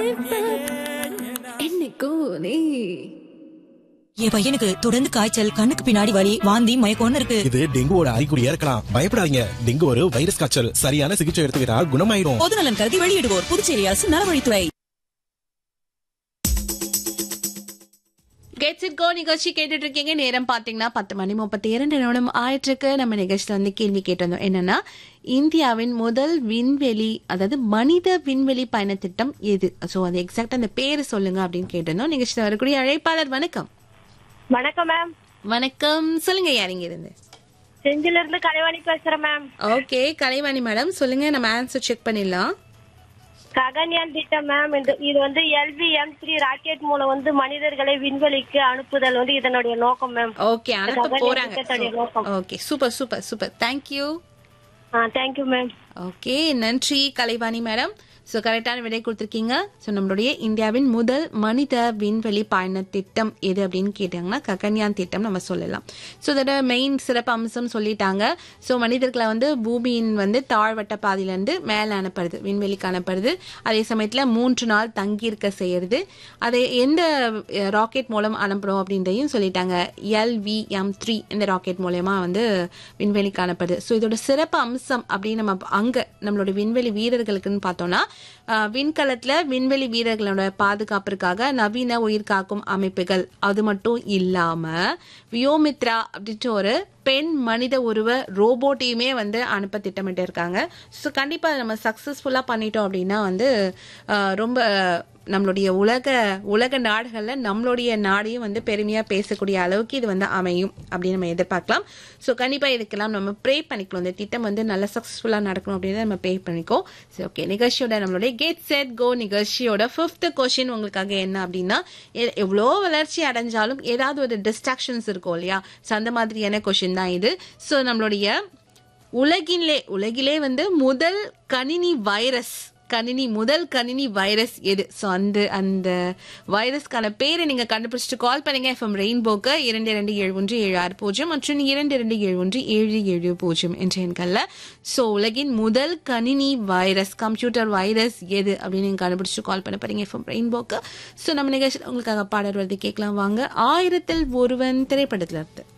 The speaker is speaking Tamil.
என்னைக்கும் நீ என் பையனுக்கு தொடர்ந்து காய்ச்சல் கண்ணுக்கு பின்னாடி வலி வாந்தி மயக்கம்னு இருக்கு இது டெங்குவோட அறிகுறியா இருக்கலாம் பயப்படாதீங்க டெங்கு ஒரு வைரஸ் காய்ச்சல் சரியான சிகிச்சை எடுத்துக்கிட்டா குணமாயிடும் பொது நலன் கருதி வெளியிடுவோர் புதுச்சேரி அரசு நலவழித்துறை கெட்ஸ் இட் கோ நிகழ்ச்சி கேட்டுட்டு இருக்கீங்க நேரம் பாத்தீங்கன்னா பத்து மணி முப்பத்தி இரண்டு நிமிடம் ஆயிற்றுக்கு நம்ம நிகழ்ச்சியில வந்து கேள்வி கேட்டிருந்தோம் என்னன்னா இந்தியாவின் முதல் விண்வெளி அதாவது மனித விண்வெளி பயண திட்டம் எது சோ அது எக்ஸாக்ட் அந்த பேரு சொல்லுங்க அப்படின்னு கேட்டிருந்தோம் நிகழ்ச்சியில் வரக்கூடிய அழைப்பாளர் வணக்கம் வணக்கம் மேம் வணக்கம் சொல்லுங்க யாரிங்க இருந்து செஞ்சில இருந்து கலைவாணி பேசுறேன் மேம் ஓகே கலைவாணி மேடம் சொல்லுங்க நம்ம ஆன்சர் செக் பண்ணிடலாம் ககன்யான் திட்டம் மேம் இது இது வந்து எல்வி எம் த்ரீ ராக்கெட் மூலம் வந்து மனிதர்களை விண்வெளிக்கு அனுப்புதல் வந்து இதனுடைய நோக்கம் மேம் ஓகே அனுப்ப ககன்யான் போறாங்க திட்டத்துடைய நோக்கம் okay super super super thank you ah thank you ma'am okay நன்றி கலைவாணி மேடம் ஸோ கரெக்டான விடை கொடுத்துருக்கீங்க ஸோ நம்மளுடைய இந்தியாவின் முதல் மனித விண்வெளி பயண திட்டம் எது அப்படின்னு கேட்டாங்கன்னா ககன்யான் திட்டம் நம்ம சொல்லலாம் ஸோ இதோட மெயின் சிறப்பு அம்சம் சொல்லிட்டாங்க ஸோ மனிதர்களை வந்து பூமியின் வந்து தாழ்வட்ட பாதையிலேருந்து மேலே அனுப்புறது விண்வெளிக்கு அனுப்புறது அதே சமயத்தில் மூன்று நாள் தங்கியிருக்க செய்யறது அதை எந்த ராக்கெட் மூலம் அனுப்புறோம் அப்படின்றதையும் சொல்லிட்டாங்க எல்விஎம் த்ரீ இந்த ராக்கெட் மூலயமா வந்து விண்வெளிக்கு அனுப்புறது ஸோ இதோட சிறப்பு அம்சம் அப்படின்னு நம்ம அங்கே நம்மளோட விண்வெளி வீரர்களுக்குன்னு பார்த்தோம்னா ஆஹ், விண்கலத்துல விண்வெளி வீரர்களோட பாதுகாப்பிற்காக நவீன உயிர் காக்கும் அமைப்புகள் அது மட்டும் இல்லாம வியோமித்ரா அப்படின்ற ஒரு பெண் மனித உருவ ரோபோட்டையுமே வந்து அனுப்ப திட்டமிட்டு இருக்காங்க ஸோ கண்டிப்பா அதை நம்ம சக்சஸ்ஃபுல்லா பண்ணிட்டோம் அப்படின்னா வந்து ஆஹ், ரொம்ப நம்மளுடைய உலக உலக நாடுகள்ல நம்மளுடைய நாடையும் வந்து பெருமையா பேசக்கூடிய அளவுக்கு இது வந்து அமையும் அப்படின்னு நம்ம எதிர்பார்க்கலாம் ஸோ கண்டிப்பா இதுக்கெல்லாம் நம்ம ப்ரே பண்ணிக்கலாம் இந்த திட்டம் வந்து நல்லா சக்சஸ்ஃபுல்லா நடக்கணும் அப்படின்னு நம்ம ப்ரே பண்ணிக்கோ சரி ஓகே நிகழ்ச்சியோட நம்மளுடைய கெட் செட் கோ நிகழ்ச்சியோட ஃபிஃப்த் கொஸ்டின் உங்களுக்காக என்ன அப்படின்னா எ- எவ்வளோ வளர்ச்சி அடைஞ்சாலும் ஏதாவது ஒரு டிஸ்ட்ராக்ஷன்ஸ் இருக்கும் இல்லையா ஸோ அந்த மாதிரியான கொஸ்டின் தான் இது ஸோ நம்மளுடைய உலகிலே உலகிலே வந்து முதல் கணினி வைரஸ் கணினி முதல் கணினி வைரஸ் எது ஸோ அந்த அந்த வைரஸ்க்கான பேரை நீங்க கண்டுபிடிச்சிட்டு கால் பண்ணுங்க எஃப்எம் ரெயின்போக்கு இரண்டு இரண்டு ஏழு ஒன்று ஏழு ஆறு பூஜ்ஜியம் மற்றும் இரண்டு இரண்டு ஏழு ஒன்று ஏழு ஏழு பூஜ்ஜியம் என்ற எண்கள்ல ஸோ உலகின் முதல் கணினி வைரஸ் கம்ப்யூட்டர் வைரஸ் எது அப்படின்னு நீங்க கண்டுபிடிச்சிட்டு கால் பண்ண போறீங்க எஃப்எம் ரெயின்போக்கு ஸோ நம்ம நிகழ்ச்சியில் உங்களுக்காக பாடல் வருது கேட்கலாம் வாங்க ஆயிரத்தில் ஒருவன் திரைப்படத்துல இருந்து